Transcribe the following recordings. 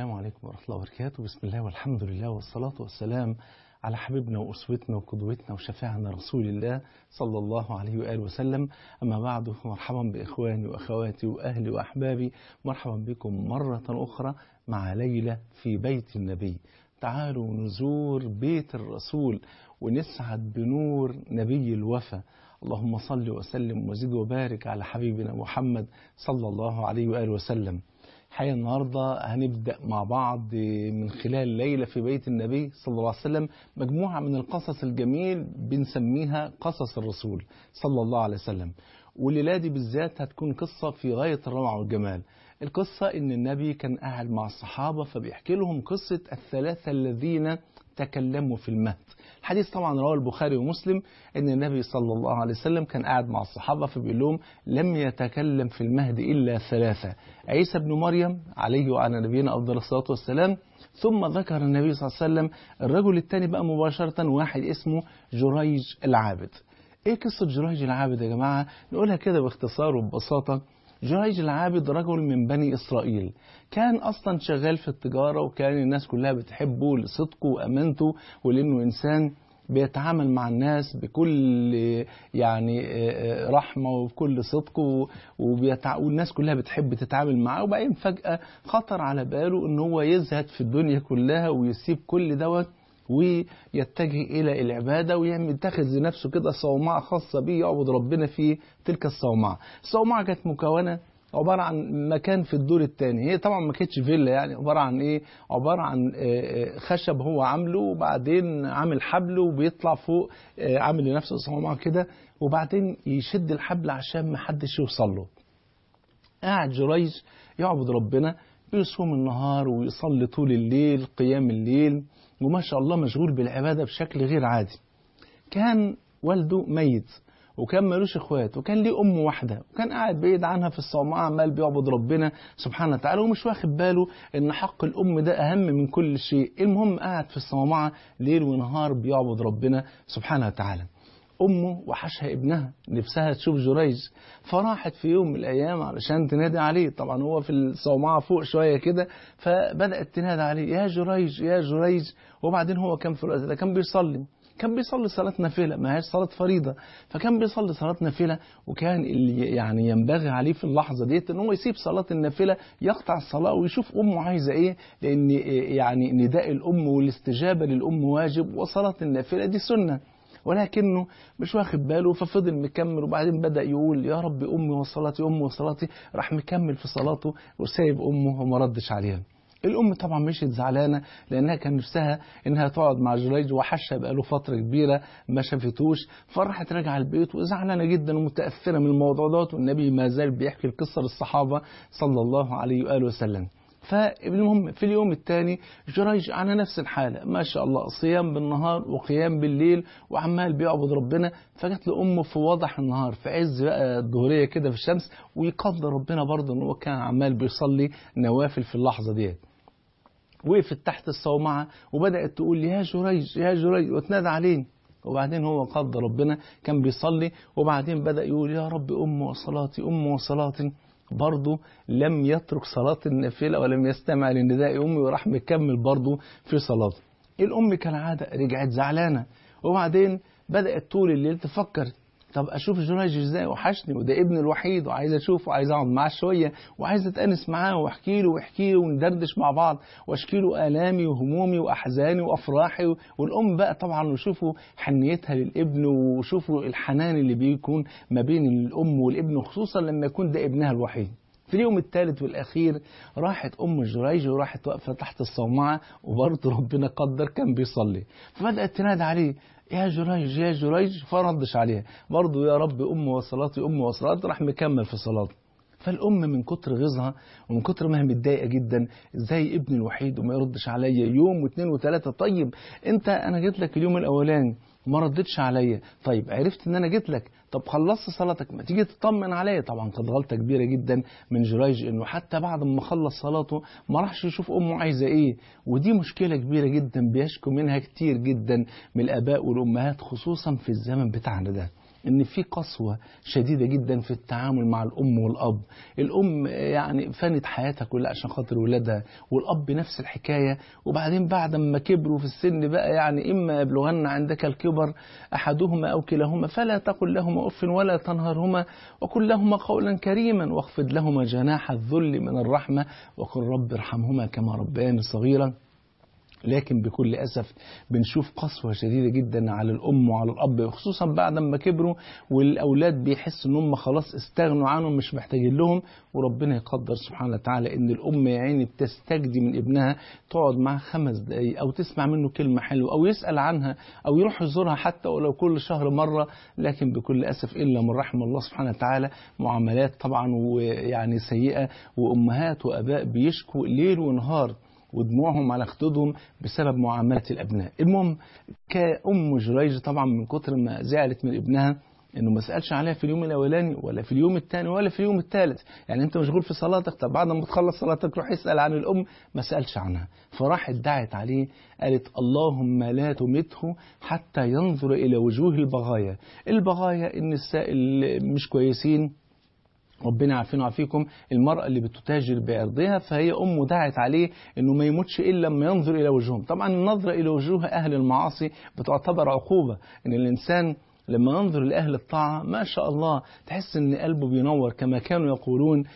السلام عليكم ورحمة الله وبركاته بسم الله والحمد لله والصلاة والسلام على حبيبنا وأسوتنا وقدوتنا وشفاعنا رسول الله صلى الله عليه وآله وسلم أما بعد مرحبا بإخواني وأخواتي وأهلي وأحبابي مرحبا بكم مرة أخرى مع ليلة في بيت النبي تعالوا نزور بيت الرسول ونسعد بنور نبي الوفا اللهم صل وسلم وزد وبارك على حبيبنا محمد صلى الله عليه وآله وسلم الحقيقة النهاردة هنبدأ مع بعض من خلال ليلة في بيت النبي صلى الله عليه وسلم مجموعة من القصص الجميل بنسميها قصص الرسول صلى الله عليه وسلم والليلة دي بالذات هتكون قصة في غاية الروعة والجمال القصة إن النبي كان قاعد مع الصحابة فبيحكي لهم قصة الثلاثة الذين تكلموا في المهد الحديث طبعا رواه البخاري ومسلم ان النبي صلى الله عليه وسلم كان قاعد مع الصحابة فبيقول لهم لم يتكلم في المهد إلا ثلاثة عيسى بن مريم عليه وعلى نبينا أفضل الصلاة والسلام ثم ذكر النبي صلى الله عليه وسلم الرجل الثاني بقى مباشرة واحد اسمه جريج العابد ايه قصة جريج العابد يا جماعة نقولها كده باختصار وببساطة جريج العابد رجل من بني إسرائيل كان أصلا شغال في التجارة وكان الناس كلها بتحبه لصدقه وأمانته ولأنه إنسان بيتعامل مع الناس بكل يعني رحمة وبكل صدق وبيتع... والناس كلها بتحب تتعامل معاه وبعدين فجأة خطر على باله ان هو يزهد في الدنيا كلها ويسيب كل دوت ويتجه إلى العبادة ويعمل يتخذ لنفسه كده صومعة خاصة به يعبد ربنا في تلك الصومعة الصومعة كانت مكونة عبارة عن مكان في الدور الثاني هي طبعا ما كانتش فيلا يعني عبارة عن ايه عبارة عن خشب هو عامله وبعدين عامل حبل وبيطلع فوق عامل لنفسه صومعة كده وبعدين يشد الحبل عشان ما حدش يوصل له قاعد جريج يعبد ربنا بيصوم النهار ويصلي طول الليل قيام الليل وما شاء الله مشغول بالعبادة بشكل غير عادي كان والده ميت وكان مالوش اخوات وكان ليه ام واحده وكان قاعد بعيد عنها في الصومعه عمال بيعبد ربنا سبحانه وتعالى ومش واخد باله ان حق الام ده اهم من كل شيء المهم قاعد في الصومعه ليل ونهار بيعبد ربنا سبحانه وتعالى امه وحشها ابنها نفسها تشوف جريج فراحت في يوم من الايام علشان تنادي عليه طبعا هو في الصومعه فوق شويه كده فبدات تنادي عليه يا جريج يا جريج وبعدين هو كان في الوقت ده كان بيصلي كان بيصلي صلاة نافلة ما هيش صلاة فريضة فكان بيصلي صلاة نافلة وكان اللي يعني ينبغي عليه في اللحظة ديت ان هو يسيب صلاة النافلة يقطع الصلاة ويشوف أمه عايزة إيه لأن يعني نداء الأم والاستجابة للأم واجب وصلاة النافلة دي سنة ولكنه مش واخد باله ففضل مكمل وبعدين بدأ يقول يا رب أمي وصلاتي أمي وصلاتي راح مكمل في صلاته وسايب أمه وما ردش عليها الأم طبعا مشيت زعلانة لأنها كان نفسها إنها تقعد مع جريج وحشها بقاله فترة كبيرة ما شافتوش فراحت راجعة البيت وزعلانة جدا ومتأثرة من الموضوع دوت والنبي ما زال بيحكي القصة للصحابة صلى الله عليه وآله وسلم فالمهم في اليوم الثاني جريج على نفس الحالة ما شاء الله صيام بالنهار وقيام بالليل وعمال بيعبد ربنا فجت له أمه في وضح النهار في عز بقى الظهرية كده في الشمس ويقدر ربنا برضه إن هو كان عمال بيصلي نوافل في اللحظة ديت وقفت تحت الصومعة وبدأت تقول يا جريج يا جريج وتنادى عليه وبعدين هو قدر ربنا كان بيصلي وبعدين بدأ يقول يا رب أم وصلاتي أم وصلاتي برضه لم يترك صلاة النافلة ولم يستمع لنداء أمي وراح مكمل برضه في صلاته الأم كالعادة رجعت زعلانة وبعدين بدأت طول الليل تفكر طب اشوف جريج ازاي وحشني وده ابني الوحيد وعايز اشوفه وعايز اقعد معاه شويه وعايز اتانس معاه واحكي له واحكي له وندردش مع بعض واشكي له الامي وهمومي واحزاني وافراحي والام بقى طبعا وشوفوا حنيتها للابن وشوفوا الحنان اللي بيكون ما بين الام والابن خصوصا لما يكون ده ابنها الوحيد في اليوم الثالث والأخير راحت أم جريج وراحت واقفة تحت الصومعة وبرضه ربنا قدر كان بيصلي فبدأت تنادي عليه يا جريج يا جريج فردش عليها برضه يا رب أم وصلاتي أم وصلاتي راح مكمل في صلاته فالأم من كتر غيظها ومن كتر ما هي متضايقة جدا ازاي ابني الوحيد وما يردش عليا يوم واثنين وثلاثة طيب انت انا جيت لك اليوم الاولاني ما ردتش عليا طيب عرفت ان انا جيت لك طب خلصت صلاتك ما تيجي تطمن عليا طبعا كانت غلطه كبيره جدا من جريج انه حتى بعد ما خلص صلاته ما راحش يشوف امه عايزه ايه ودي مشكله كبيره جدا بيشكو منها كتير جدا من الاباء والامهات خصوصا في الزمن بتاعنا ده ان في قسوه شديده جدا في التعامل مع الام والاب الام يعني فانت حياتها كلها عشان خاطر ولادها والاب نفس الحكايه وبعدين بعد ما كبروا في السن بقى يعني اما يبلغن عندك الكبر احدهما او كلاهما فلا تقل لهما اف ولا تنهرهما وقل لهما قولا كريما واخفض لهما جناح الذل من الرحمه وقل رب ارحمهما كما ربياني صغيرا لكن بكل أسف بنشوف قسوة شديدة جدا على الأم وعلى الأب خصوصا بعد ما كبروا والأولاد بيحسوا إن هم خلاص استغنوا عنهم مش محتاجين لهم وربنا يقدر سبحانه وتعالى إن الأم يا عيني بتستجدي من ابنها تقعد معاه خمس دقايق أو تسمع منه كلمة حلوة أو يسأل عنها أو يروح يزورها حتى ولو كل شهر مرة لكن بكل أسف إلا من رحم الله سبحانه وتعالى معاملات طبعا ويعني سيئة وأمهات وأباء بيشكوا ليل ونهار ودموعهم على خدودهم بسبب معاملة الأبناء المهم كأم جريج طبعا من كتر ما زعلت من ابنها انه ما سالش عليها في اليوم الاولاني ولا في اليوم الثاني ولا في اليوم الثالث يعني انت مشغول في صلاتك طب بعد ما تخلص صلاتك روح اسال عن الام ما سالش عنها فراحت دعت عليه قالت اللهم لا تمته حتى ينظر الى وجوه البغايا البغايا النساء اللي مش كويسين ربنا عارفين وعافيكم المرأة اللي بتتاجر بعرضها فهي أمه دعت عليه أنه ما يموتش إلا لما ينظر إلى وجوههم طبعا النظرة إلى وجوه أهل المعاصي بتعتبر عقوبة أن الإنسان لما ينظر لأهل الطاعة ما شاء الله تحس أن قلبه بينور كما كانوا يقولون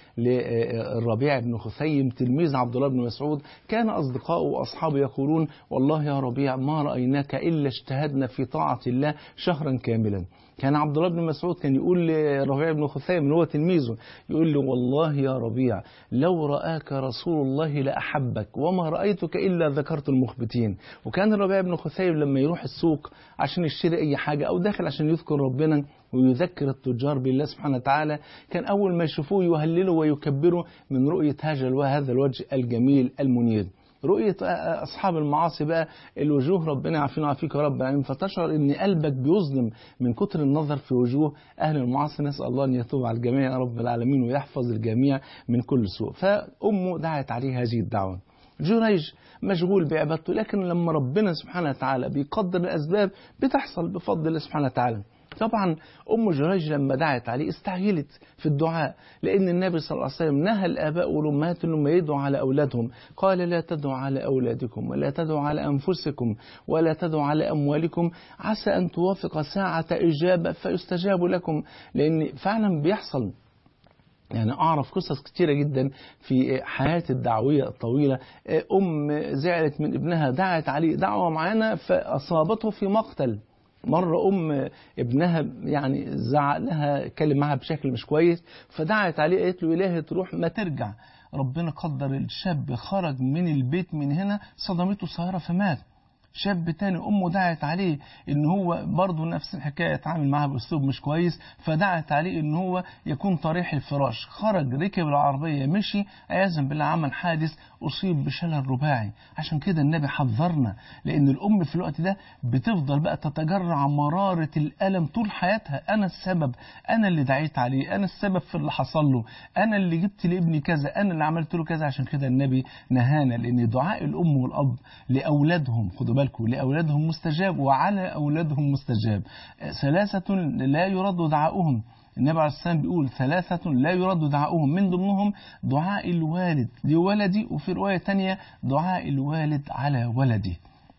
للربيع بن خثيم تلميذ عبد الله بن مسعود كان أصدقائه وأصحابه يقولون والله يا ربيع ما رأيناك إلا اجتهدنا في طاعة الله شهرا كاملا كان عبد الله بن مسعود كان يقول لربيع بن خثيم اللي هو تلميذه يقول له والله يا ربيع لو رآك رسول الله لأحبك وما رأيتك إلا ذكرت المخبتين وكان الربيع بن خثيم لما يروح السوق عشان يشتري أي حاجة أو داخل عشان يذكر ربنا ويذكر التجار بالله سبحانه وتعالى كان أول ما يشوفوه يهللوا ويكبروا من رؤية هذا الوجه الجميل المنير رؤية أصحاب المعاصي بقى الوجوه ربنا يعافينا ويعافيك يا رب العالمين فتشعر إن قلبك بيظلم من كتر النظر في وجوه أهل المعاصي نسأل الله أن يتوب على الجميع يا رب العالمين ويحفظ الجميع من كل سوء فأمه دعت عليه هذه الدعوة جريج مشغول بعبادته لكن لما ربنا سبحانه وتعالى بيقدر الأسباب بتحصل بفضل الله سبحانه وتعالى طبعا أم جريج لما دعت عليه استعجلت في الدعاء لأن النبي صلى الله عليه وسلم نهى الآباء والأمهات أنهم يدعوا على أولادهم قال لا تدعوا على أولادكم ولا تدعوا على أنفسكم ولا تدعوا على أموالكم عسى أن توافق ساعة إجابة فيستجاب لكم لأن فعلا بيحصل يعني أعرف قصص كتيرة جدا في حياتي الدعوية الطويلة أم زعلت من ابنها دعت عليه دعوة معينة فأصابته في مقتل مرة أم ابنها يعني زعق لها اتكلم معها بشكل مش كويس فدعت عليه قالت له إلهي تروح ما ترجع ربنا قدر الشاب خرج من البيت من هنا صدمته سيارة فمات شاب تاني امه دعت عليه ان هو برضه نفس الحكايه اتعامل معاها باسلوب مش كويس فدعت عليه ان هو يكون طريح الفراش خرج ركب العربيه مشي عياذا بالله عمل حادث اصيب بشلل رباعي عشان كده النبي حذرنا لان الام في الوقت ده بتفضل بقى تتجرع مراره الالم طول حياتها انا السبب انا اللي دعيت عليه انا السبب في اللي حصل له انا اللي جبت لابني كذا انا اللي عملت له كذا عشان كده النبي نهانا لان دعاء الام والاب لاولادهم خدوا بالكم لأولادهم مستجاب وعلى أولادهم مستجاب ثلاثة لا يرد دعاؤهم النبي عليه السلام بيقول ثلاثة لا يرد دعاؤهم من ضمنهم دعاء الوالد لولدي وفي رواية تانية دعاء الوالد على ولده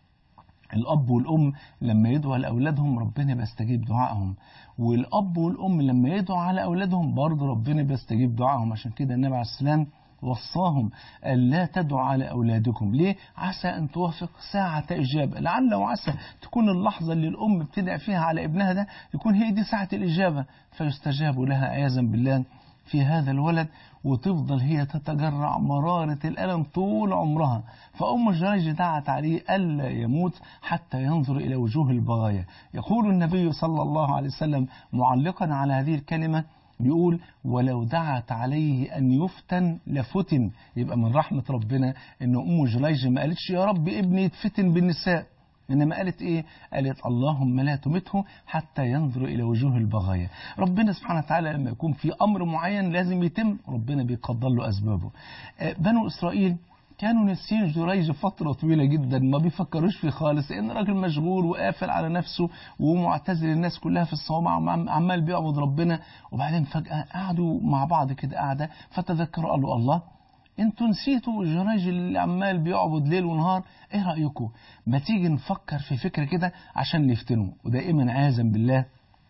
الأب والأم لما يدعوا لأولادهم ربنا بيستجيب دعائهم والأب والأم لما يدعوا على أولادهم برضه ربنا بيستجيب دعائهم عشان كده النبي عليه السلام وصاهم ألا تدعوا على أولادكم ليه؟ عسى أن توافق ساعة إجابة لعل وعسى تكون اللحظة اللي الأم بتدعي فيها على ابنها ده يكون هي دي ساعة الإجابة فيستجاب لها عياذا بالله في هذا الولد وتفضل هي تتجرع مرارة الألم طول عمرها فأم جريج دعت عليه ألا يموت حتى ينظر إلى وجوه البغايا يقول النبي صلى الله عليه وسلم معلقا على هذه الكلمة بيقول ولو دعت عليه أن يفتن لفتن يبقى من رحمة ربنا أن أم جريج ما قالتش يا رب ابني يتفتن بالنساء إنما قالت إيه؟ قالت اللهم لا تمته حتى ينظر إلى وجوه البغايا ربنا سبحانه وتعالى لما يكون في أمر معين لازم يتم ربنا بيقدر له أسبابه بنو إسرائيل كانوا ناسيين جريج فترة طويلة جدا ما بيفكروش فيه خالص لأن راجل مشغول وقافل على نفسه ومعتزل الناس كلها في الصومعة وعمال بيعبد ربنا وبعدين فجأة قعدوا مع بعض كده قاعدة فتذكروا قالوا الله انتوا نسيتوا جريج اللي عمال بيعبد ليل ونهار ايه رأيكم ما تيجي نفكر في فكرة كده عشان نفتنه ودائما عياذا بالله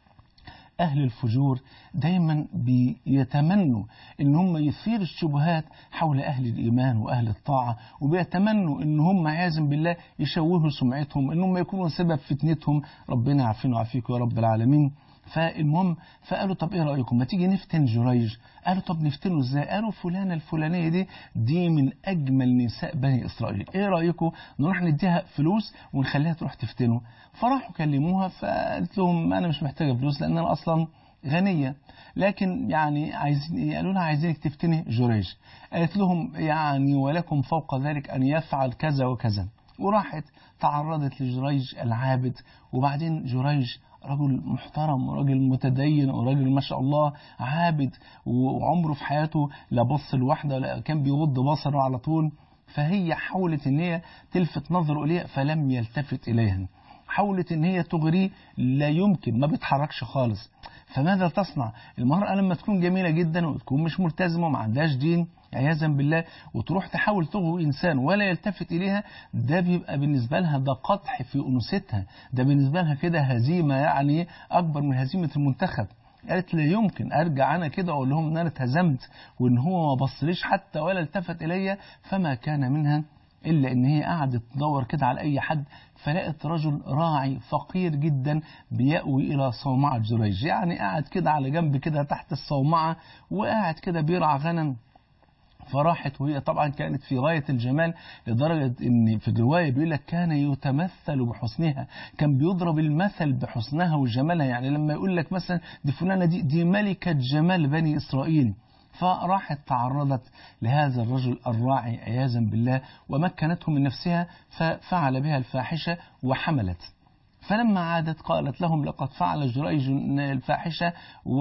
أهل الفجور دايما بيتمنوا إن هم يثيروا الشبهات حول أهل الإيمان وأهل الطاعة وبيتمنوا إن هم عياذا بالله يشوهوا سمعتهم إن هم يكونوا سبب فتنتهم ربنا يعافينا ويعافيكم يا رب العالمين فالمهم فقالوا طب ايه رايكم ما تيجي نفتن جريج قالوا طب نفتنه ازاي قالوا فلانه الفلانيه دي دي من اجمل نساء بني اسرائيل ايه رايكم نروح نديها فلوس ونخليها تروح تفتنه فراحوا كلموها فقالت لهم انا مش محتاجه فلوس لان انا اصلا غنيه لكن يعني عايزين قالوا لها عايزينك تفتني جريج قالت لهم يعني ولكم فوق ذلك ان يفعل كذا وكذا وراحت تعرضت لجريج العابد وبعدين جريج رجل محترم وراجل متدين وراجل ما شاء الله عابد وعمره في حياته لا بص لواحده ولا كان بيغض بصره على طول فهي حاولت ان هي تلفت نظره اليها فلم يلتفت اليها حاولت ان هي تغريه لا يمكن ما بيتحركش خالص فماذا تصنع المرأة لما تكون جميلة جدا وتكون مش ملتزمة وما عندهاش دين عياذا بالله وتروح تحاول تغوي إنسان ولا يلتفت إليها ده بيبقى بالنسبة لها ده قدح في أنوثتها ده بالنسبة لها كده هزيمة يعني أكبر من هزيمة المنتخب قالت لا يمكن ارجع انا كده اقول لهم ان انا اتهزمت وان هو ما بصليش حتى ولا التفت الي فما كان منها الا ان هي قعدت تدور كده على اي حد فلقت رجل راعي فقير جدا بيأوي إلى صومعة جريج يعني قاعد كده على جنب كده تحت الصومعة وقاعد كده بيرعى غنم فراحت وهي طبعا كانت في غاية الجمال لدرجة ان في الرواية بيقول لك كان يتمثل بحسنها كان بيضرب المثل بحسنها وجمالها يعني لما يقول لك مثلا دي فلانة دي, دي ملكة جمال بني إسرائيل فراحت تعرضت لهذا الرجل الراعي عياذا بالله ومكنته من نفسها ففعل بها الفاحشة وحملت فلما عادت قالت لهم لقد فعل جريج الفاحشة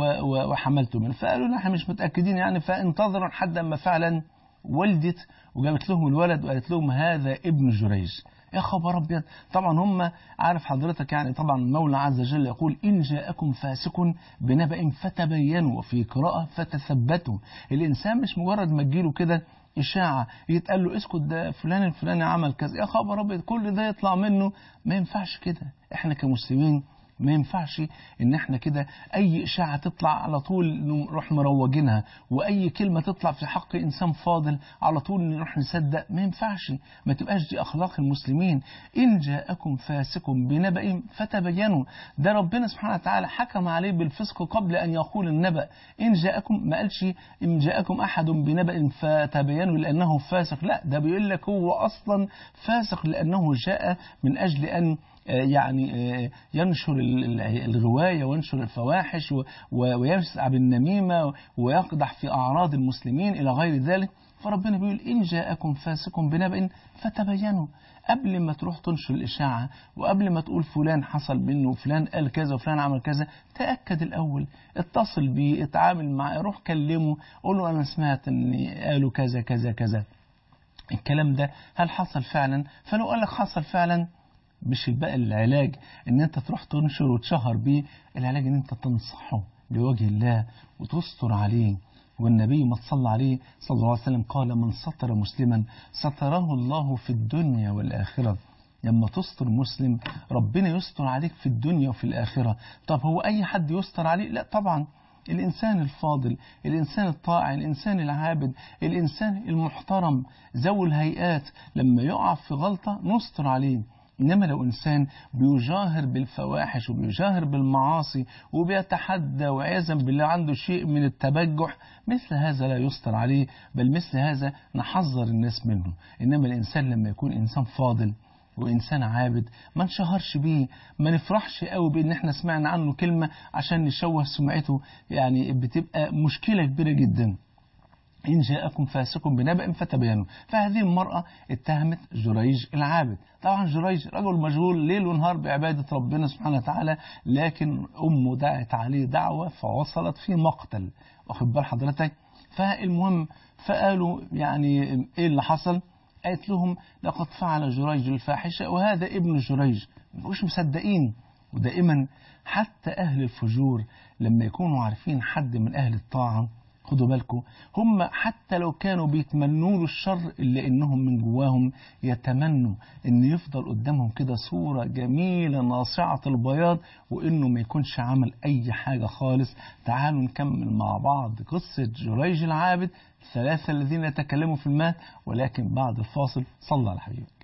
وحملت منه فقالوا نحن مش متأكدين يعني فانتظروا لحد أما فعلا ولدت وجابت لهم الولد وقالت لهم هذا ابن جريج يا خبر ابيض طبعا هم عارف حضرتك يعني طبعا المولى عز وجل يقول ان جاءكم فاسق بنبأ فتبينوا وفي قراءة فتثبتوا الانسان مش مجرد ما تجيله كده إشاعة يتقال له اسكت ده فلان الفلاني عمل كذا يا خبر أبيض كل ده يطلع منه ما ينفعش كده إحنا كمسلمين ما ينفعش ان احنا كده اي اشاعه تطلع على طول نروح مروجينها واي كلمه تطلع في حق انسان فاضل على طول نروح نصدق ما ينفعش ما تبقاش دي اخلاق المسلمين ان جاءكم فاسق بنبأ فتبينوا ده ربنا سبحانه وتعالى حكم عليه بالفسق قبل ان يقول النبأ ان جاءكم ما قالش ان جاءكم احد بنبأ فتبينوا لانه فاسق لا ده بيقول لك هو اصلا فاسق لانه جاء من اجل ان يعني ينشر الغواية وينشر الفواحش ويسعى بالنميمة ويقدح في أعراض المسلمين إلى غير ذلك فربنا بيقول إن جاءكم فاسق بنبأ فتبينوا قبل ما تروح تنشر الإشاعة وقبل ما تقول فلان حصل منه وفلان قال كذا وفلان عمل كذا تأكد الأول اتصل بيه اتعامل معاه روح كلمه قول له أنا سمعت إن قالوا كذا كذا كذا الكلام ده هل حصل فعلا فلو قال لك حصل فعلا مش بقى العلاج ان انت تروح تنشر وتشهر بيه العلاج ان انت تنصحه لوجه الله وتستر عليه والنبي ما صلى عليه صلى الله عليه وسلم قال من ستر مسلما ستره الله في الدنيا والآخرة لما تستر مسلم ربنا يستر عليك في الدنيا وفي الآخرة طب هو أي حد يستر عليه لا طبعا الإنسان الفاضل الإنسان الطاعن الإنسان العابد الإنسان المحترم ذوي الهيئات لما يقع في غلطة نستر عليه إنما لو إنسان بيجاهر بالفواحش وبيجاهر بالمعاصي وبيتحدى وعياذا بالله عنده شيء من التبجح مثل هذا لا يستر عليه بل مثل هذا نحذر الناس منه إنما الإنسان لما يكون إنسان فاضل وإنسان عابد ما نشهرش بيه ما نفرحش قوي بإن احنا سمعنا عنه كلمة عشان نشوه سمعته يعني بتبقى مشكلة كبيرة جدا إن جاءكم فاسق بنبأ فتبينوا فهذه المرأة اتهمت جريج العابد طبعا جريج رجل مشغول ليل ونهار بعبادة ربنا سبحانه وتعالى لكن أمه دعت عليه دعوة فوصلت في مقتل واخد بال حضرتك فالمهم فقالوا يعني إيه اللي حصل قالت لهم لقد فعل جريج الفاحشة وهذا ابن جريج مش مصدقين ودائما حتى أهل الفجور لما يكونوا عارفين حد من أهل الطاعة خدوا بالكم هم حتى لو كانوا بيتمنوا له الشر إلا إنهم من جواهم يتمنوا إن يفضل قدامهم كده صورة جميلة ناصعة البياض وإنه ما يكونش عمل أي حاجة خالص تعالوا نكمل مع بعض قصة جريج العابد الثلاثة الذين يتكلموا في الماء ولكن بعد الفاصل صلى على حبيبك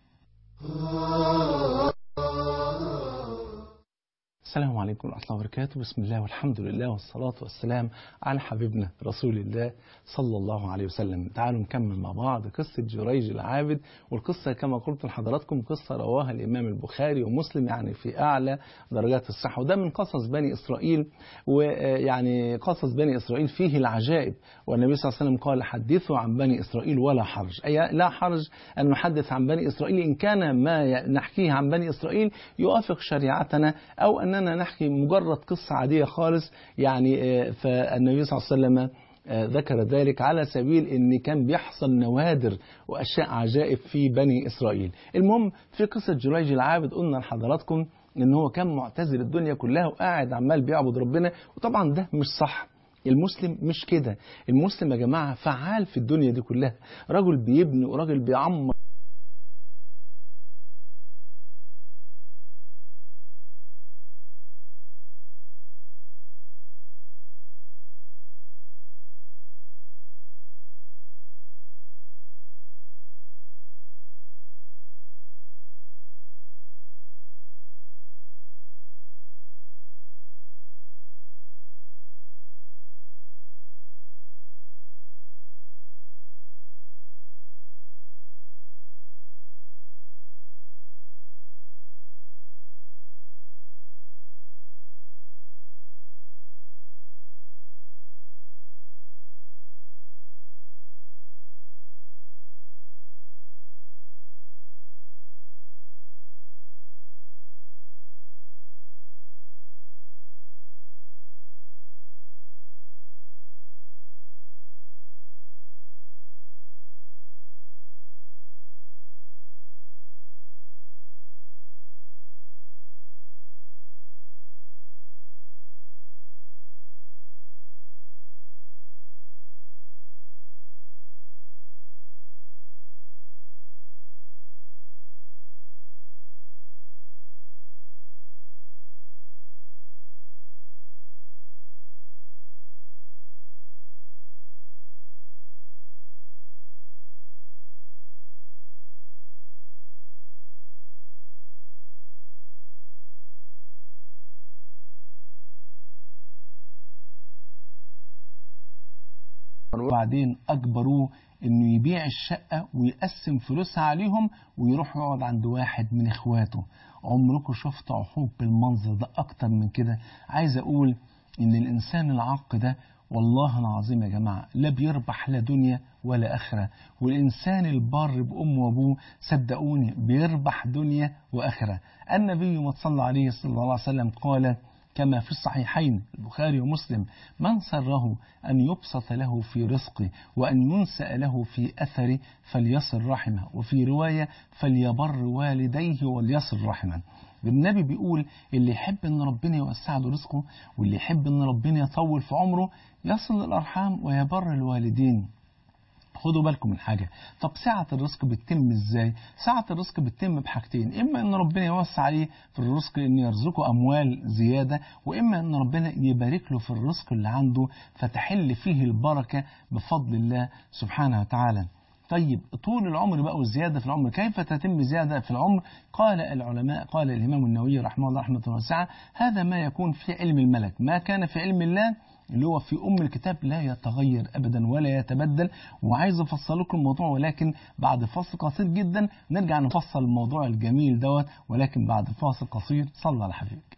السلام عليكم ورحمة الله وبركاته بسم الله والحمد لله والصلاة والسلام على حبيبنا رسول الله صلى الله عليه وسلم تعالوا نكمل مع بعض قصة جريج العابد والقصة كما قلت لحضراتكم قصة رواها الإمام البخاري ومسلم يعني في أعلى درجات الصحة وده من قصص بني إسرائيل ويعني قصص بني إسرائيل فيه العجائب والنبي صلى الله عليه وسلم قال حدثوا عن بني إسرائيل ولا حرج أي لا حرج أن نحدث عن بني إسرائيل إن كان ما نحكيه عن بني إسرائيل يوافق شريعتنا أو أننا نحكي مجرد قصة عادية خالص يعني فالنبي صلى الله عليه وسلم ذكر ذلك على سبيل ان كان بيحصل نوادر واشياء عجائب في بني اسرائيل المهم في قصه جريج العابد قلنا لحضراتكم ان هو كان معتزل الدنيا كلها وقاعد عمال بيعبد ربنا وطبعا ده مش صح المسلم مش كده المسلم يا جماعه فعال في الدنيا دي كلها رجل بيبني وراجل بيعمر وبعدين أجبروه إنه يبيع الشقة ويقسم فلوسها عليهم ويروح يقعد عند واحد من إخواته عمركم شفتوا عقوق بالمنظر ده أكتر من كده عايز أقول إن الإنسان العاق ده والله العظيم يا جماعة لا بيربح لا دنيا ولا آخرة والإنسان البار بأمه وأبوه صدقوني بيربح دنيا وآخرة النبي ما صلى عليه صلى الله عليه وسلم قال كما في الصحيحين البخاري ومسلم من سره أن يبسط له في رزقه وأن ينسأ له في أثره فليصل رحمه وفي رواية فليبر والديه وليصل رحمه النبي بيقول اللي يحب ان ربنا يوسع له رزقه واللي يحب ان ربنا يطول في عمره يصل الارحام ويبر الوالدين خدوا بالكم من حاجة طب سعة الرزق بتتم ازاي سعة الرزق بتتم بحاجتين اما ان ربنا يوسع عليه في الرزق ان يرزقه اموال زيادة واما ان ربنا يبارك له في الرزق اللي عنده فتحل فيه البركة بفضل الله سبحانه وتعالى طيب طول العمر بقى والزيادة في العمر كيف تتم زيادة في العمر قال العلماء قال الإمام النووي رحمه الله رحمة واسعة هذا ما يكون في علم الملك ما كان في علم الله اللي هو في أم الكتاب لا يتغير أبدا ولا يتبدل وعايز أفصل لكم الموضوع ولكن بعد فاصل قصير جدا نرجع نفصل الموضوع الجميل دوت ولكن بعد فاصل قصير صلى على حبيبك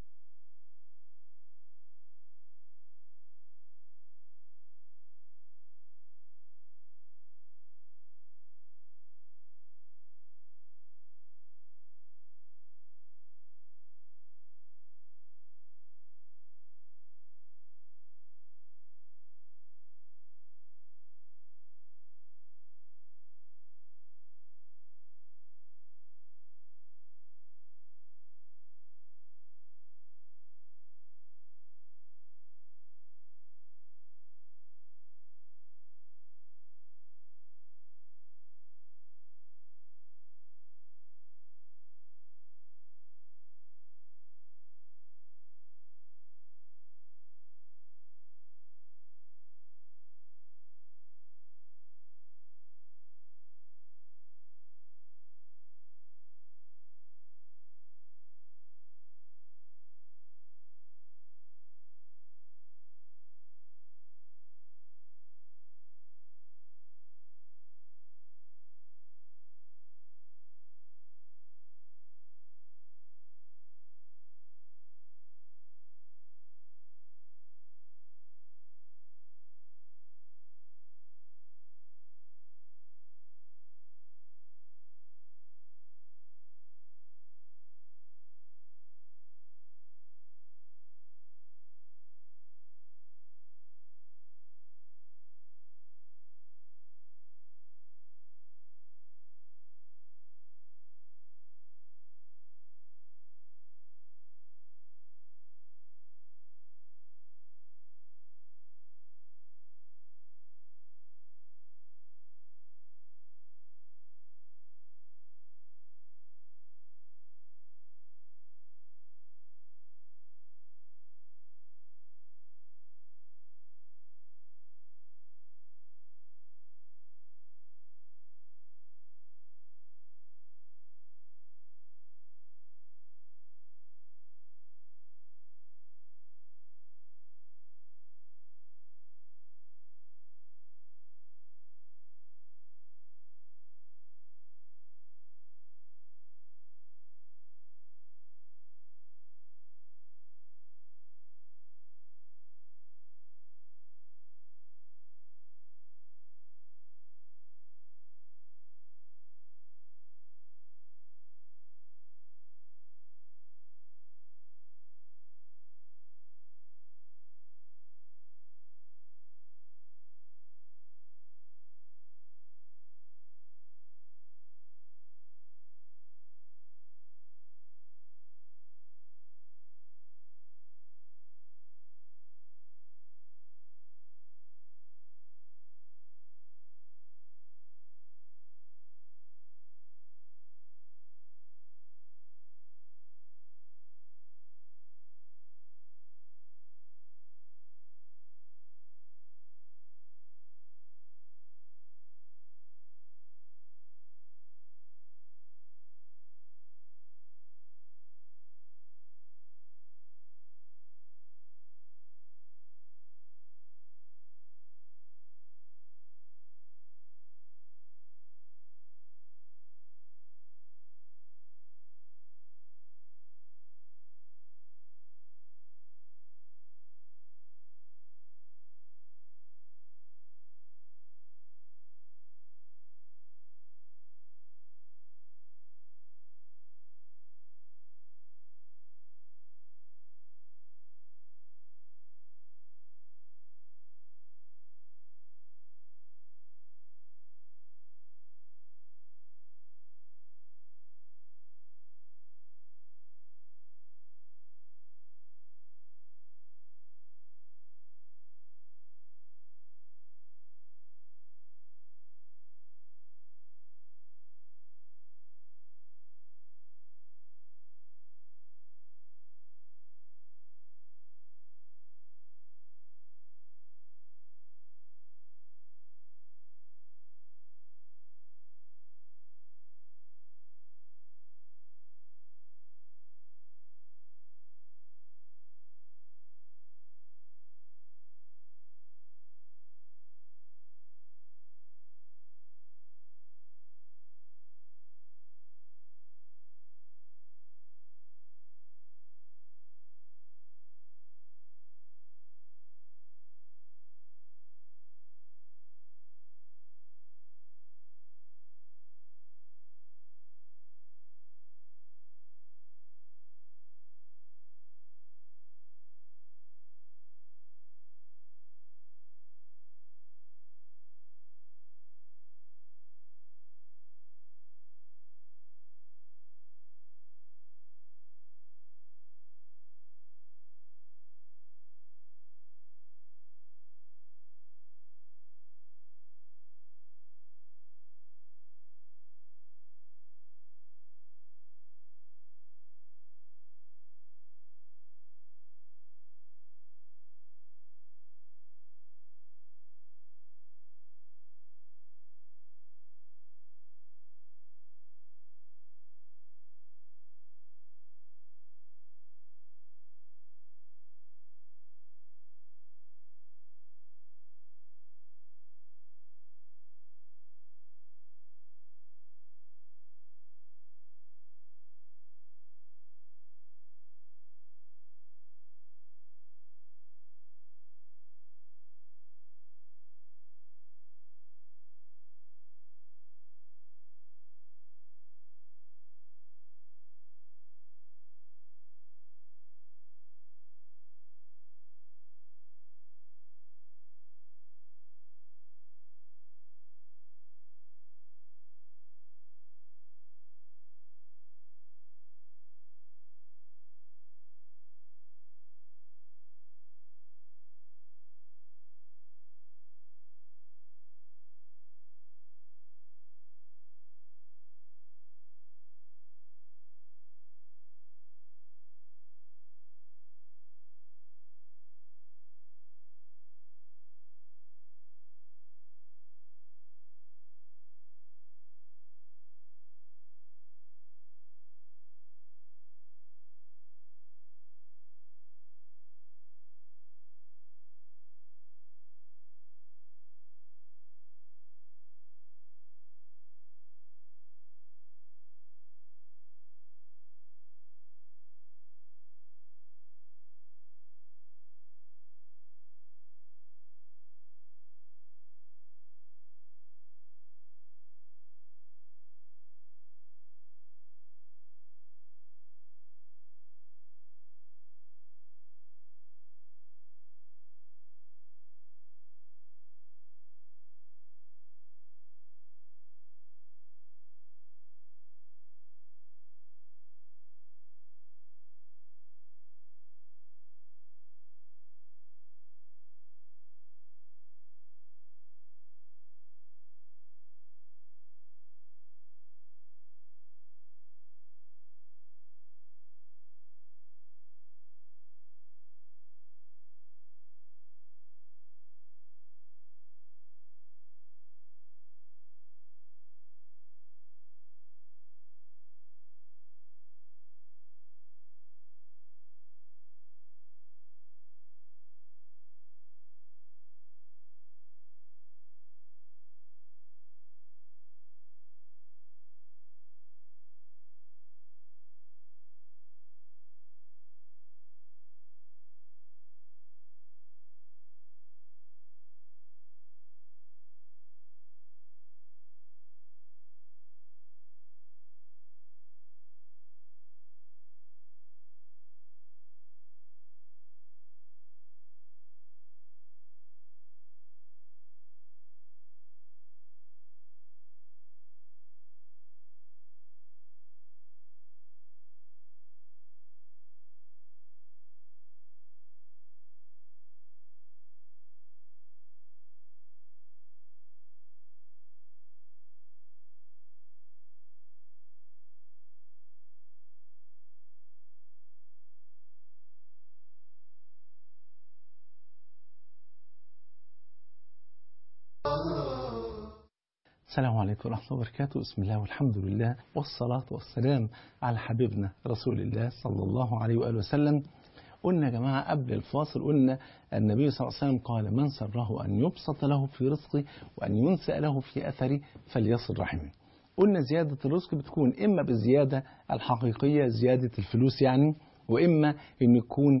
السلام عليكم ورحمة الله وبركاته بسم الله والحمد لله والصلاة والسلام على حبيبنا رسول الله صلى الله عليه وآله وسلم قلنا يا جماعة قبل الفاصل قلنا النبي صلى الله عليه وسلم قال من سره أن يبسط له في رزقه وأن ينسأ له في أثره فليصل رحمه قلنا زيادة الرزق بتكون إما بالزيادة الحقيقية زيادة الفلوس يعني وإما أن يكون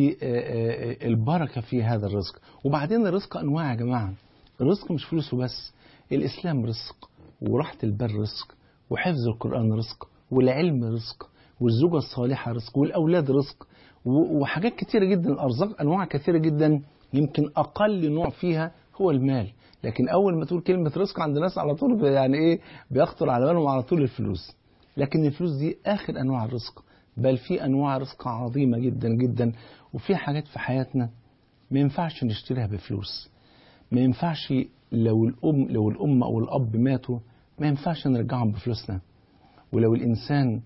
بالبركة في هذا الرزق وبعدين الرزق أنواع يا جماعة الرزق مش فلوسه بس الإسلام رزق وراحة البال رزق وحفظ القرآن رزق والعلم رزق والزوجة الصالحة رزق والأولاد رزق وحاجات كثيرة جدا الأرزاق أنواع كثيرة جدا يمكن أقل نوع فيها هو المال لكن أول ما تقول كلمة رزق عند الناس على طول يعني إيه بيخطر على بالهم على طول الفلوس لكن الفلوس دي آخر أنواع الرزق بل في أنواع رزق عظيمة جدا جدا وفي حاجات في حياتنا ما ينفعش نشتريها بفلوس ما ينفعش لو الأم لو الأم أو الأب ماتوا ما ينفعش نرجعهم بفلوسنا ولو الإنسان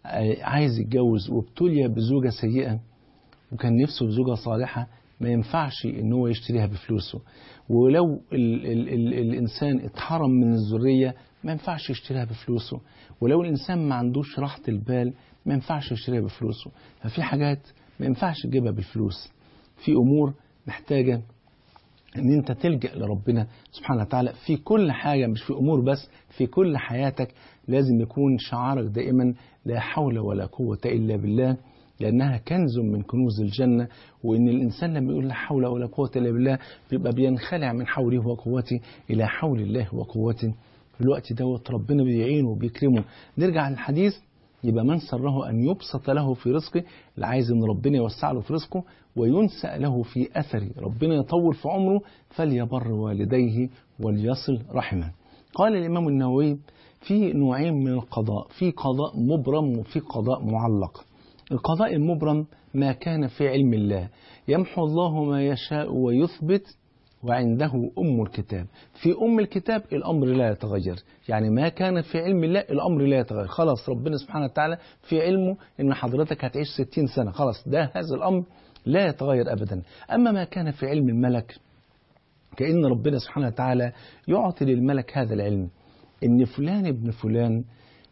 عايز يتجوز وابتلي بزوجة سيئة وكان نفسه بزوجة صالحة ما ينفعش ان هو يشتريها بفلوسه ولو ال ال ال الإنسان اتحرم من الذرية ما ينفعش يشتريها بفلوسه ولو الإنسان ما عندوش راحة البال ما ينفعش يشتريها بفلوسه ففي حاجات ما ينفعش تجيبها بالفلوس في أمور محتاجة ان انت تلجأ لربنا سبحانه وتعالى في كل حاجة مش في امور بس في كل حياتك لازم يكون شعارك دائما لا حول ولا قوة الا بالله لانها كنز من كنوز الجنة وان الانسان لما يقول لا حول ولا قوة الا بالله بيبقى بينخلع من حوله وقوته الى حول الله وقوته في الوقت دوت ربنا بيعينه وبيكرمه نرجع للحديث يبقى من سره أن يبسط له في رزقه اللي عايز أن ربنا يوسع له في رزقه وينسأ له في أثره ربنا يطول في عمره فليبر والديه وليصل رحمه قال الإمام النووي في نوعين من القضاء في قضاء مبرم وفي قضاء معلق القضاء المبرم ما كان في علم الله يمحو الله ما يشاء ويثبت وعنده أم الكتاب في أم الكتاب الأمر لا يتغير يعني ما كان في علم الله الأمر لا يتغير خلاص ربنا سبحانه وتعالى في علمه إن حضرتك هتعيش ستين سنة خلاص ده هذا الأمر لا يتغير أبدا أما ما كان في علم الملك كأن ربنا سبحانه وتعالى يعطي للملك هذا العلم إن فلان ابن فلان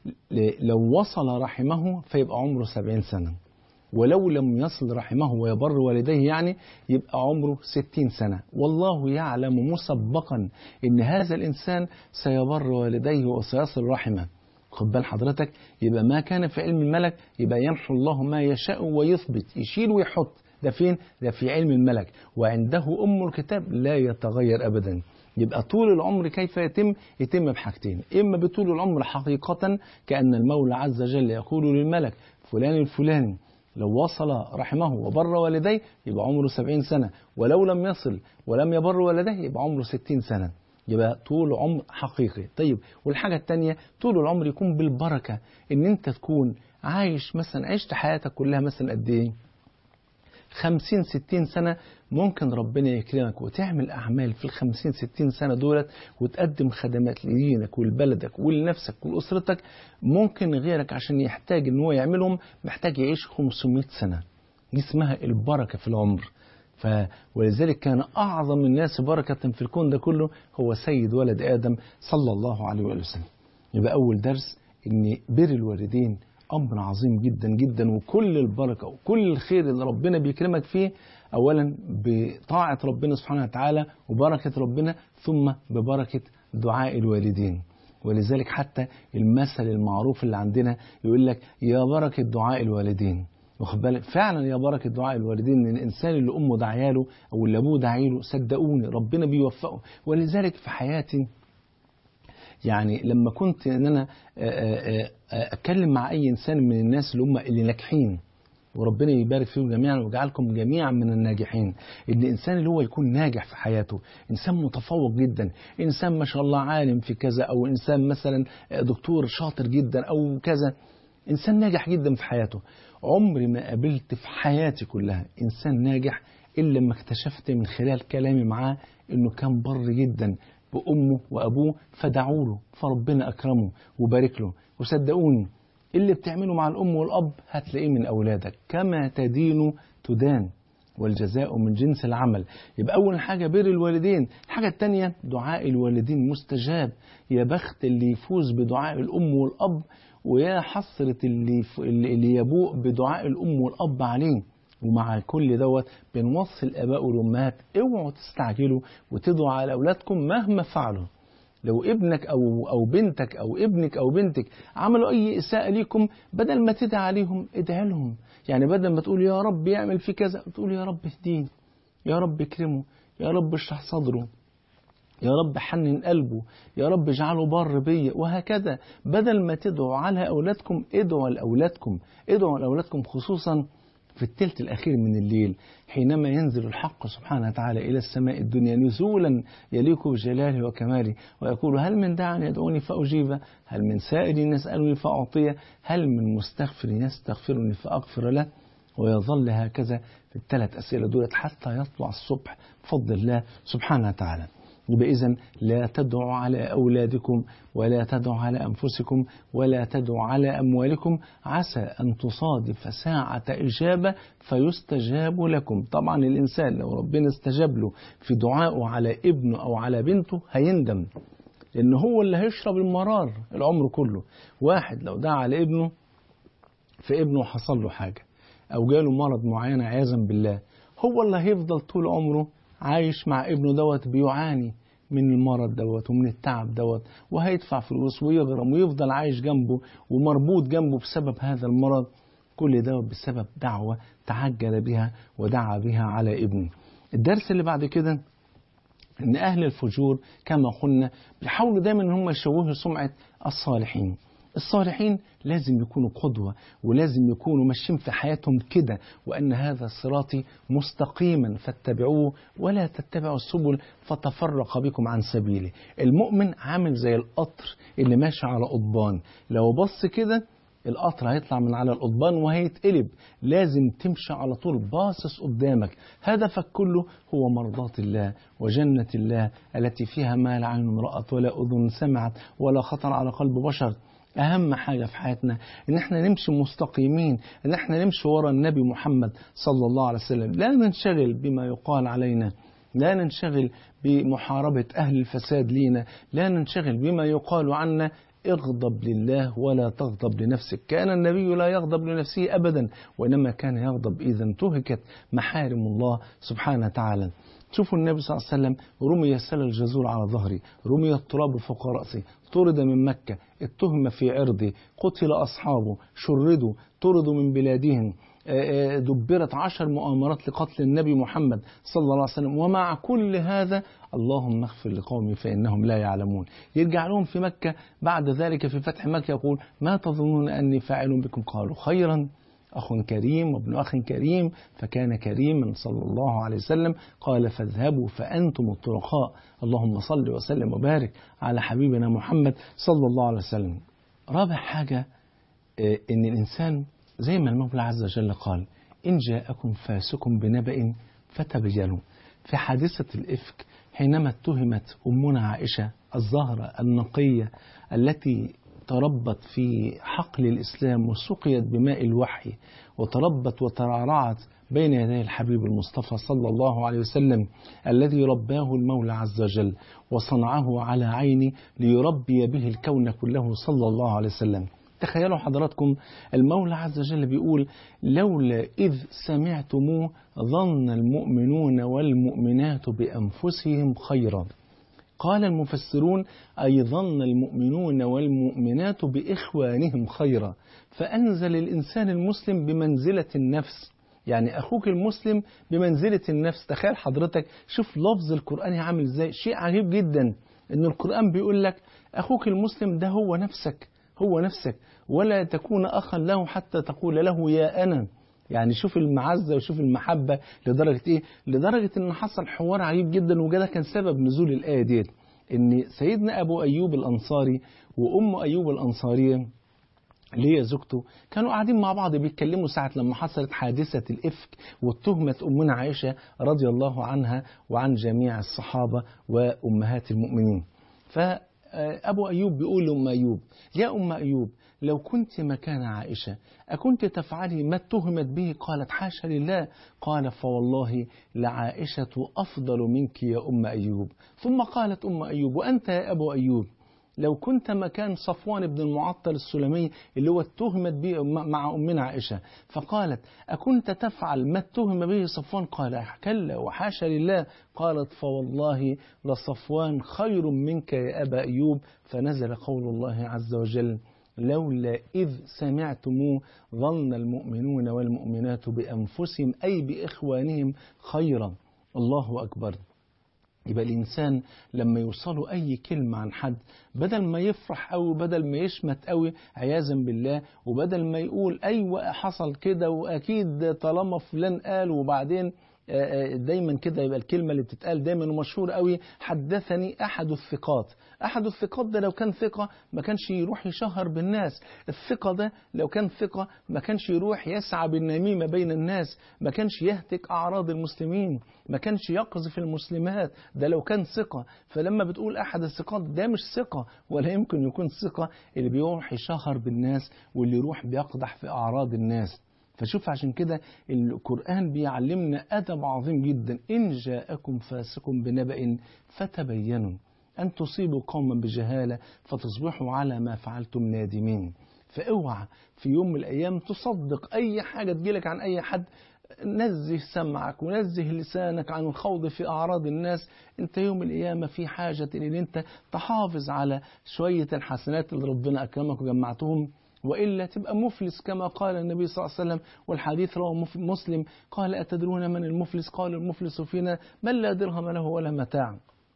لو وصل رحمه فيبقى عمره سبعين سنة ولو لم يصل رحمه ويبر والديه يعني يبقى عمره ستين سنة والله يعلم مسبقا إن هذا الإنسان سيبر والديه وسيصل رحمه خد بال حضرتك يبقى ما كان في علم الملك يبقى يمحو الله ما يشاء ويثبت يشيل ويحط ده فين؟ ده في علم الملك وعنده أم الكتاب لا يتغير أبدا يبقى طول العمر كيف يتم؟ يتم بحاجتين إما بطول العمر حقيقة كأن المولى عز وجل يقول للملك فلان الفلاني لو وصل رحمه وبر والديه يبقى عمره سبعين سنة ولو لم يصل ولم يبر والديه يبقى عمره ستين سنة يبقى طول عمر حقيقي طيب والحاجة التانية طول العمر يكون بالبركة ان انت تكون عايش مثلا عشت حياتك كلها مثلا قد ايه خمسين ستين سنة ممكن ربنا يكرمك وتعمل أعمال في الخمسين ستين سنة دولت وتقدم خدمات لدينك ولبلدك ولنفسك ولأسرتك ممكن غيرك عشان يحتاج ان هو يعملهم محتاج يعيش 500 سنة دي اسمها البركة في العمر ف ولذلك كان أعظم الناس بركة في الكون ده كله هو سيد ولد آدم صلى الله عليه وآله وسلم يبقى أول درس إن بر الوالدين أمر عظيم جدا جدا وكل البركة وكل الخير اللي ربنا بيكرمك فيه أولا بطاعة ربنا سبحانه وتعالى وبركة ربنا ثم ببركة دعاء الوالدين ولذلك حتى المثل المعروف اللي عندنا يقول لك يا بركة دعاء الوالدين واخد بالك فعلا يا بركة دعاء الوالدين ان الانسان اللي امه دعياله او اللي ابوه دعيله صدقوني ربنا بيوفقه ولذلك في حياتي يعني لما كنت ان انا اتكلم مع اي انسان من الناس اللي هم اللي ناجحين وربنا يبارك فيهم جميعا ويجعلكم جميعا من الناجحين ان الانسان اللي هو يكون ناجح في حياته انسان متفوق جدا انسان ما شاء الله عالم في كذا او انسان مثلا دكتور شاطر جدا او كذا انسان ناجح جدا في حياته عمري ما قابلت في حياتي كلها انسان ناجح الا لما اكتشفت من خلال كلامي معاه انه كان بر جدا بامه وابوه فدعوا له فربنا اكرمه وبارك له وصدقوني اللي بتعمله مع الأم والأب هتلاقيه من أولادك كما تدين تدان والجزاء من جنس العمل يبقى أول حاجة بر الوالدين الحاجة الثانية دعاء الوالدين مستجاب يا بخت اللي يفوز بدعاء الأم والأب ويا حسرة اللي, اللي يبوء بدعاء الأم والأب عليه ومع كل دوت بنوصي الآباء والأمهات اوعوا تستعجلوا وتدعوا على أولادكم مهما فعلوا لو ابنك أو أو بنتك أو ابنك أو بنتك عملوا أي إساءة ليكم بدل ما تدعي عليهم ادعي لهم يعني بدل ما تقول يا رب يعمل في كذا تقول يا رب اهديه يا رب اكرمه يا رب اشرح صدره يا رب حنن قلبه يا رب اجعله بر بيا وهكذا بدل ما تدعوا على أولادكم ادعوا لأولادكم ادعوا لأولادكم خصوصا في الثلث الأخير من الليل حينما ينزل الحق سبحانه وتعالى إلى السماء الدنيا نزولا يليق بجلاله وكماله ويقول هل من داع يدعوني فأجيبه هل من سائل يسألني فأعطيه هل من مستغفر يستغفرني فأغفر له ويظل هكذا في الثلاث أسئلة دولت حتى يطلع الصبح بفضل الله سبحانه وتعالى يبقى إذا لا تدعوا على أولادكم ولا تدعوا على أنفسكم ولا تدعوا على أموالكم عسى أن تصادف ساعة إجابة فيستجاب لكم طبعا الإنسان لو ربنا استجاب له في دعائه على ابنه أو على بنته هيندم لأن هو اللي هيشرب المرار العمر كله واحد لو دعا على ابنه فابنه حصل له حاجة أو جاله مرض معين عياذا بالله هو اللي هيفضل طول عمره عايش مع ابنه دوت بيعاني من المرض دوت ومن التعب دوت وهيدفع فلوس ويغرم ويفضل عايش جنبه ومربوط جنبه بسبب هذا المرض كل ده بسبب دعوة تعجل بها ودعا بها على ابنه الدرس اللي بعد كده ان اهل الفجور كما قلنا بيحاولوا دايما ان هم يشوهوا سمعة الصالحين الصالحين لازم يكونوا قدوة ولازم يكونوا ماشيين في حياتهم كده وأن هذا صراطي مستقيما فاتبعوه ولا تتبعوا السبل فتفرق بكم عن سبيله المؤمن عامل زي القطر اللي ماشي على قضبان لو بص كده القطر هيطلع من على القضبان وهيتقلب لازم تمشي على طول باصص قدامك هدفك كله هو مرضاة الله وجنة الله التي فيها ما لا عين رأت ولا أذن سمعت ولا خطر على قلب بشر أهم حاجة في حياتنا إن إحنا نمشي مستقيمين إن إحنا نمشي ورا النبي محمد صلى الله عليه وسلم لا ننشغل بما يقال علينا لا ننشغل بمحاربة أهل الفساد لينا لا ننشغل بما يقال عنا اغضب لله ولا تغضب لنفسك كان النبي لا يغضب لنفسه أبدا وإنما كان يغضب إذا انتهكت محارم الله سبحانه وتعالى شوفوا النبي صلى الله عليه وسلم رمي سل الجزور على ظهري رمي التراب فوق رأسي طرد من مكة اتهم في عرضي قتل أصحابه شردوا طردوا من بلادهم دبرت عشر مؤامرات لقتل النبي محمد صلى الله عليه وسلم ومع كل هذا اللهم اغفر لقومي فإنهم لا يعلمون يرجع لهم في مكة بعد ذلك في فتح مكة يقول ما تظنون أني فاعل بكم قالوا خيرا أخ كريم وابن أخ كريم فكان كريما صلى الله عليه وسلم قال فاذهبوا فأنتم الطرقاء اللهم صل وسلم وبارك على حبيبنا محمد صلى الله عليه وسلم رابع حاجة إن الإنسان زي ما المولى عز وجل قال إن جاءكم فاسق بنبأ فتبينوا في حادثة الإفك حينما اتهمت أمنا عائشة الزهرة النقية التي تربت في حقل الإسلام وسقيت بماء الوحي وتربت وترعرعت بين يدي الحبيب المصطفى صلى الله عليه وسلم الذي رباه المولى عز وجل وصنعه على عيني ليربي به الكون كله صلى الله عليه وسلم تخيلوا حضراتكم المولى عز وجل بيقول لولا إذ سمعتموه ظن المؤمنون والمؤمنات بأنفسهم خيرا قال المفسرون أي ظن المؤمنون والمؤمنات بإخوانهم خيرا فأنزل الإنسان المسلم بمنزلة النفس يعني أخوك المسلم بمنزلة النفس تخيل حضرتك شوف لفظ القرآن عامل ازاي شيء عجيب جدا إن القرآن بيقول لك أخوك المسلم ده هو نفسك هو نفسك ولا تكون أخا له حتى تقول له يا أنا يعني شوف المعزة وشوف المحبة لدرجة إيه لدرجة إن حصل حوار عجيب جدا وده كان سبب نزول الآية ديت إن سيدنا أبو أيوب الأنصاري وأم أيوب الأنصارية اللي هي زوجته كانوا قاعدين مع بعض بيتكلموا ساعة لما حصلت حادثة الإفك واتهمت أمنا عائشة رضي الله عنها وعن جميع الصحابة وأمهات المؤمنين ف أبو أيوب بيقول لأم أيوب يا أم أيوب لو كنت مكان عائشة أكنت تفعلي ما اتهمت به قالت حاشا لله قال فوالله لعائشة أفضل منك يا أم أيوب ثم قالت أم أيوب وأنت يا أبو أيوب لو كنت مكان صفوان بن المعطل السلمي اللي هو اتهمت به مع أمنا عائشة فقالت أكنت تفعل ما اتهم به صفوان قال كلا وحاشا لله قالت فوالله لصفوان خير منك يا أبا أيوب فنزل قول الله عز وجل لولا إذ سمعتموه ظن المؤمنون والمؤمنات بأنفسهم أي بإخوانهم خيرا الله أكبر يبقى الإنسان لما يوصله أي كلمة عن حد بدل ما يفرح أوي بدل ما يشمت أوي عياذا بالله وبدل ما يقول أيوة حصل كده وأكيد طالما فلان قال وبعدين دايما كده يبقى الكلمة اللي بتتقال دايما ومشهورة قوي حدثني أحد الثقات أحد الثقات ده لو كان ثقة ما كانش يروح يشهر بالناس الثقة ده لو كان ثقة ما كانش يروح يسعى بالنميمة بين الناس ما كانش يهتك أعراض المسلمين ما كانش يقذف المسلمات ده لو كان ثقة فلما بتقول أحد الثقات ده مش ثقة ولا يمكن يكون ثقة اللي بيروح يشهر بالناس واللي يروح بيقدح في أعراض الناس فشوف عشان كده القرآن بيعلمنا أدب عظيم جدا إن جاءكم فاسق بنبأ فتبينوا أن تصيبوا قوما بجهالة فتصبحوا على ما فعلتم نادمين فاوعى في يوم من الأيام تصدق أي حاجة تجيلك عن أي حد نزه سمعك ونزه لسانك عن الخوض في أعراض الناس أنت يوم القيامة في حاجة إن أنت تحافظ على شوية الحسنات اللي ربنا أكرمك وجمعتهم وإلا تبقى مفلس كما قال النبي صلى الله عليه وسلم والحديث رواه مسلم قال أتدرون من المفلس قال المفلس فينا من لا درهم له ولا متاع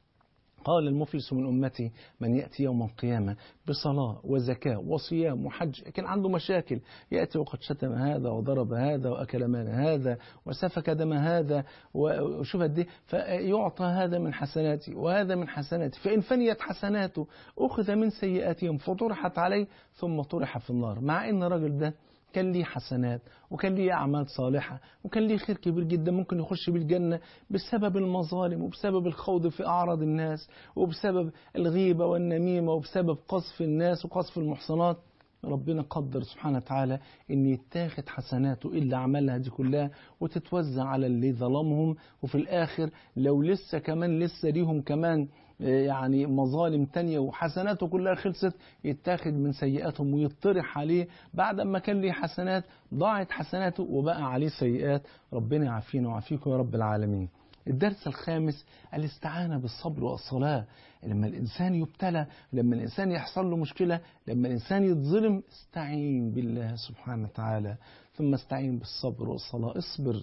قال المفلس من أمتي من يأتي يوم القيامة بصلاة وزكاة وصيام وحج كان عنده مشاكل يأتي وقد شتم هذا وضرب هذا وأكل مال هذا وسفك دم هذا وشوف قد ايه فيعطى هذا من حسناتي وهذا من حسناتي فإن فنيت حسناته أخذ من سيئاتهم فطرحت عليه ثم طرح في النار مع أن الرجل ده كان ليه حسنات وكان ليه أعمال صالحة وكان ليه خير كبير جدا ممكن يخش بالجنة بسبب المظالم وبسبب الخوض في أعراض الناس وبسبب الغيبة والنميمة وبسبب قصف الناس وقصف المحصنات ربنا قدر سبحانه وتعالى ان يتاخد حسناته اللي عملها دي كلها وتتوزع على اللي ظلمهم وفي الاخر لو لسه كمان لسه ليهم كمان يعني مظالم تانية وحسناته كلها خلصت يتاخد من سيئاتهم ويطرح عليه بعد ما كان ليه حسنات ضاعت حسناته وبقى عليه سيئات ربنا يعافينا ويعافيكم يا رب العالمين الدرس الخامس الاستعانة بالصبر والصلاة لما الإنسان يبتلى لما الإنسان يحصل له مشكلة لما الإنسان يتظلم استعين بالله سبحانه وتعالى ثم استعين بالصبر والصلاة اصبر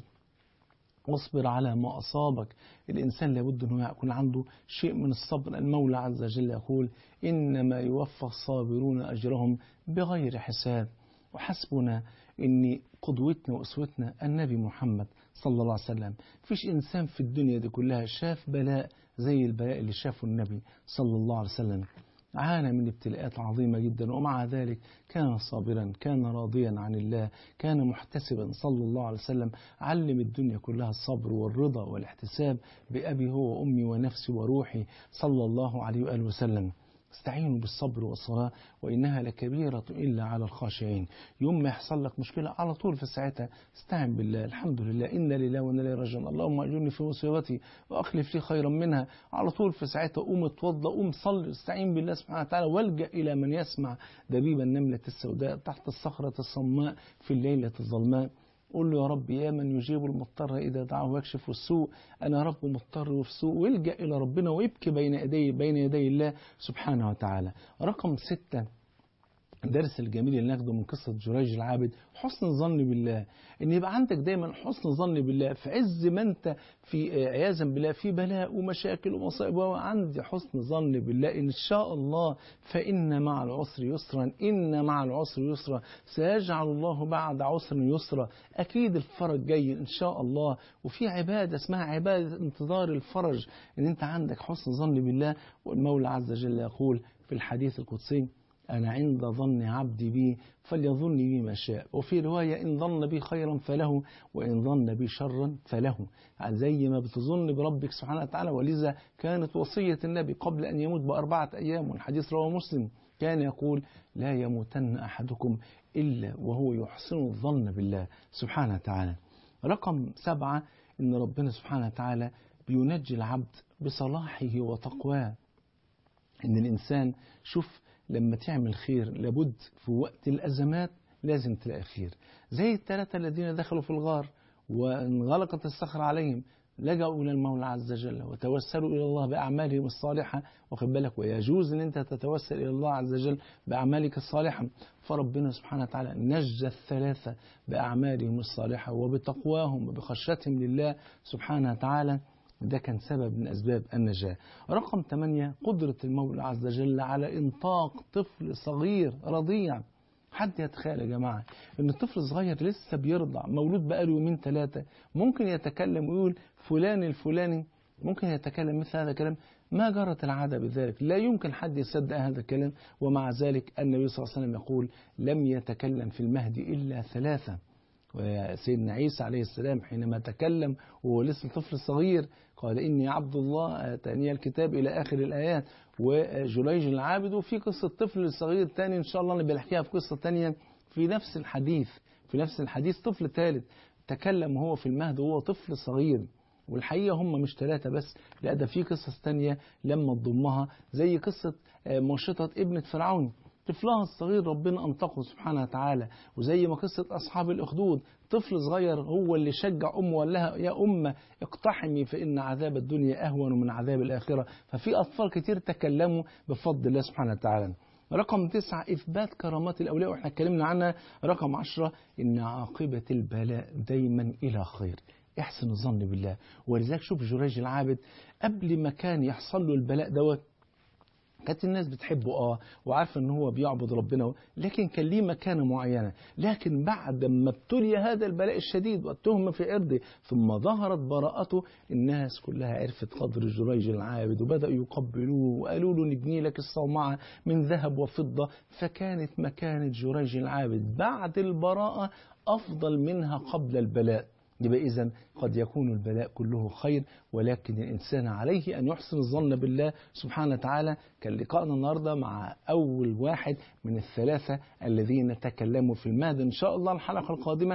واصبر على ما أصابك الإنسان لابد أنه يكون عنده شيء من الصبر المولى عز وجل يقول إنما يوفى الصابرون أجرهم بغير حساب وحسبنا أن قدوتنا وأسوتنا النبي محمد صلى الله عليه وسلم فيش إنسان في الدنيا دي كلها شاف بلاء زي البلاء اللي شافه النبي صلى الله عليه وسلم عانى من ابتلاءات عظيمة جدا ومع ذلك كان صابرا كان راضيا عن الله كان محتسبا صلى الله عليه وسلم علم الدنيا كلها الصبر والرضا والاحتساب بأبي هو وأمي ونفسي وروحي صلى الله عليه وآله وسلم استعينوا بالصبر والصلاة وإنها لكبيرة إلا على الخاشعين يوم ما يحصل لك مشكلة على طول في ساعتها استعن بالله الحمد لله إن لله وإنا إليه راجعون اللهم أجرني في مصيبتي وأخلف لي خيرا منها على طول في ساعتها قوم اتوضى قوم صلي استعين بالله سبحانه وتعالى والجأ إلى من يسمع دبيب النملة السوداء تحت الصخرة الصماء في الليلة الظلماء قول له يا رب يا من يجيب المضطر إذا دعاه ويكشف السوء أنا رب مضطر وفي سوء والجأ إلى ربنا ويبكي بين يدي بين يدي الله سبحانه وتعالى رقم ستة الدرس الجميل اللي ناخده من قصة جريج العابد حسن الظن بالله ان يبقى عندك دايما حسن ظن بالله في عز ما انت في عياذا بالله في بلاء ومشاكل ومصائب وعندي حسن ظن بالله ان شاء الله فان مع العسر يسرا ان مع العسر يسرا سيجعل الله بعد عسر يسرا اكيد الفرج جاي ان شاء الله وفي عباده اسمها عباده انتظار الفرج ان انت عندك حسن ظن بالله والمولى عز وجل يقول في الحديث القدسي أنا عند ظن عبدي بي فليظن بي ما شاء وفي رواية إن ظن بي خيرا فله وإن ظن بي شرا فله يعني زي ما بتظن بربك سبحانه وتعالى ولذا كانت وصية النبي قبل أن يموت بأربعة أيام والحديث رواه مسلم كان يقول لا يموتن أحدكم إلا وهو يحسن الظن بالله سبحانه وتعالى رقم سبعة إن ربنا سبحانه وتعالى بينجي العبد بصلاحه وتقواه إن الإنسان شوف لما تعمل خير لابد في وقت الأزمات لازم تلاقي خير زي الثلاثة الذين دخلوا في الغار وانغلقت الصخرة عليهم لجأوا إلى المولى عز وجل وتوسلوا إلى الله بأعمالهم الصالحة واخد بالك ويجوز أن أنت تتوسل إلى الله عز وجل بأعمالك الصالحة فربنا سبحانه وتعالى نجى الثلاثة بأعمالهم الصالحة وبتقواهم وبخشيتهم لله سبحانه وتعالى ده كان سبب من أسباب النجاة رقم 8 قدرة المولى عز وجل على إنطاق طفل صغير رضيع حد يتخيل يا جماعة ان الطفل صغير لسه بيرضع مولود بقاله يومين ثلاثة ممكن يتكلم ويقول فلان الفلاني ممكن يتكلم مثل هذا الكلام ما جرت العادة بذلك لا يمكن حد يصدق هذا الكلام ومع ذلك النبي صلى الله عليه وسلم يقول لم يتكلم في المهد إلا ثلاثة وسيدنا عيسى عليه السلام حينما تكلم وهو لسه طفل صغير قال إني عبد الله آتاني الكتاب إلى آخر الآيات وجليج العابد وفي قصة طفل صغير تاني إن شاء الله نبقى نحكيها في قصة تانية في نفس الحديث في نفس الحديث طفل ثالث تكلم وهو في المهد وهو طفل صغير والحقيقة هم مش ثلاثة بس لا ده في قصص تانية لما تضمها زي قصة مشطة ابنة فرعون طفلها الصغير ربنا أنطقه سبحانه وتعالى وزي ما قصة أصحاب الأخدود طفل صغير هو اللي شجع أمه وقال لها يا أمة اقتحمي فإن عذاب الدنيا أهون من عذاب الآخرة ففي أطفال كتير تكلموا بفضل الله سبحانه وتعالى رقم تسعة إثبات كرامات الأولياء وإحنا اتكلمنا عنها رقم عشرة إن عاقبة البلاء دايما إلى خير احسن الظن بالله ولذلك شوف جريج العابد قبل ما كان يحصل له البلاء دوت كانت الناس بتحبه اه وعارفه ان هو بيعبد ربنا لكن كان ليه مكانه معينه لكن بعد ما ابتلي هذا البلاء الشديد والتهمه في عرضه ثم ظهرت براءته الناس كلها عرفت قدر جريج العابد وبداوا يقبلوه وقالوا له نبني لك الصومعه من ذهب وفضه فكانت مكانه جريج العابد بعد البراءه افضل منها قبل البلاء يبقى إذا قد يكون البلاء كله خير ولكن الإنسان عليه أن يحسن الظن بالله سبحانه وتعالى كان لقاءنا النهاردة مع أول واحد من الثلاثة الذين تكلموا في المهد إن شاء الله الحلقة القادمة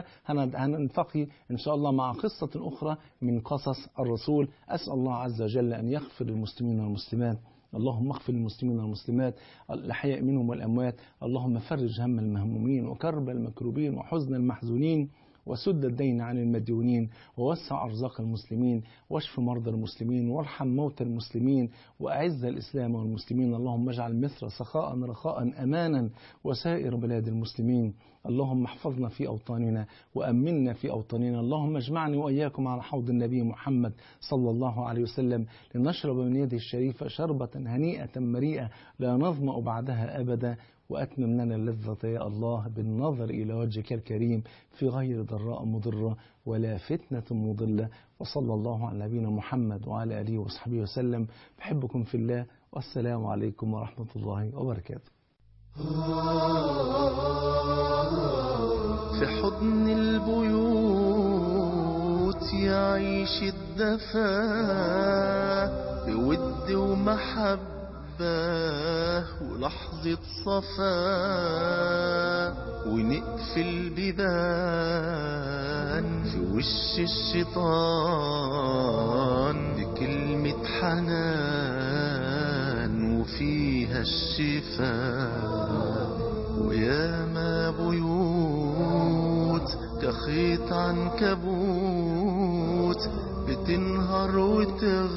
هنلتقي إن شاء الله مع قصة أخرى من قصص الرسول أسأل الله عز وجل أن يغفر للمسلمين والمسلمات اللهم اغفر للمسلمين والمسلمات الأحياء منهم والأموات اللهم فرج هم المهمومين وكرب المكروبين وحزن المحزونين وسد الدين عن المديونين ووسع أرزاق المسلمين واشف مرضى المسلمين وارحم موتى المسلمين وأعز الإسلام والمسلمين اللهم اجعل مصر سخاء رخاء أمانا وسائر بلاد المسلمين اللهم احفظنا في أوطاننا وأمنا في أوطاننا اللهم اجمعني وإياكم على حوض النبي محمد صلى الله عليه وسلم لنشرب من يده الشريفة شربة هنيئة مريئة لا نظمأ بعدها أبدا وأتمم لنا اللذة يا الله بالنظر إلى وجهك الكريم في غير ضراء مضرة ولا فتنة مضلة وصلى الله على نبينا محمد وعلى آله وصحبه وسلم بحبكم في الله والسلام عليكم ورحمة الله وبركاته في حضن البيوت يعيش الدفا بود ومحبة ولحظة صفا ونقفل بيبان في وش الشيطان بكلمة حنان وفيها الشفاء وياما بيوت كخيط عنكبوت بتنهار وتغ